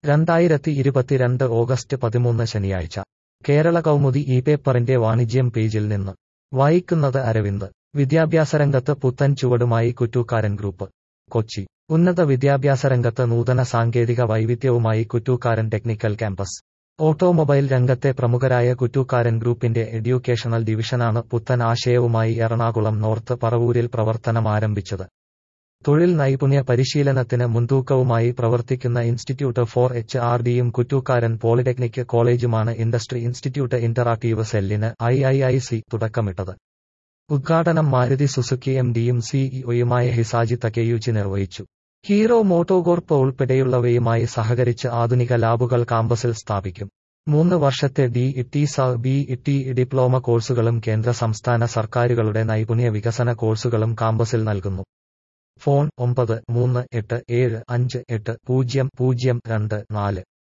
രണ്ടായിരത്തി ഇരുപത്തിരണ്ട് ഓഗസ്റ്റ് പതിമൂന്ന് ശനിയാഴ്ച കേരള കൗമുദി ഈ പേപ്പറിന്റെ വാണിജ്യം പേജിൽ നിന്ന് വായിക്കുന്നത് അരവിന്ദ് വിദ്യാഭ്യാസരംഗത്ത് പുത്തൻ ചുവടുമായി കുറ്റൂക്കാരൻ ഗ്രൂപ്പ് കൊച്ചി ഉന്നത വിദ്യാഭ്യാസരംഗത്ത് നൂതന സാങ്കേതിക വൈവിധ്യവുമായി കുറ്റൂക്കാരൻ ടെക്നിക്കൽ ക്യാമ്പസ് ഓട്ടോമൊബൈൽ രംഗത്തെ പ്രമുഖരായ കുറ്റൂക്കാരൻ ഗ്രൂപ്പിന്റെ എഡ്യൂക്കേഷണൽ ഡിവിഷനാണ് പുത്തൻ ആശയവുമായി എറണാകുളം നോർത്ത് പറവൂരിൽ പ്രവർത്തനം ആരംഭിച്ചത് തൊഴിൽ നൈപുണ്യ പരിശീലനത്തിന് മുൻതൂക്കവുമായി പ്രവർത്തിക്കുന്ന ഇൻസ്റ്റിറ്റ്യൂട്ട് ഫോർ എച്ച് ആർ ഡിയും കുറ്റൂക്കാരൻ പോളിടെക്നിക് കോളേജുമാണ് ഇൻഡസ്ട്രി ഇൻസ്റ്റിറ്റ്യൂട്ട് ഇന്ററാക്ടീവ് സെല്ലിന് ഐ ഐ ഐ സി തുടക്കമിട്ടത് ഉദ്ഘാടനം മാരുതി സുസുക്കി എം ഡിയും സിഇഒയുമായ ഹിസാജി തകെയുച്ചി നിർവഹിച്ചു ഹീറോ മോട്ടോകോർപ്പ് ഉൾപ്പെടെയുള്ളവയുമായി സഹകരിച്ച് ആധുനിക ലാബുകൾ കാമ്പസിൽ സ്ഥാപിക്കും മൂന്ന് വർഷത്തെ ഡി ഇ സ ബി ഇ ഡിപ്ലോമ കോഴ്സുകളും കേന്ദ്ര സംസ്ഥാന സർക്കാരുകളുടെ നൈപുണ്യ വികസന കോഴ്സുകളും കാമ്പസിൽ നൽകുന്നു ഫോൺ ഒമ്പത് മൂന്ന് എട്ട് ഏഴ് അഞ്ച് എട്ട് പൂജ്യം പൂജ്യം രണ്ട് നാല്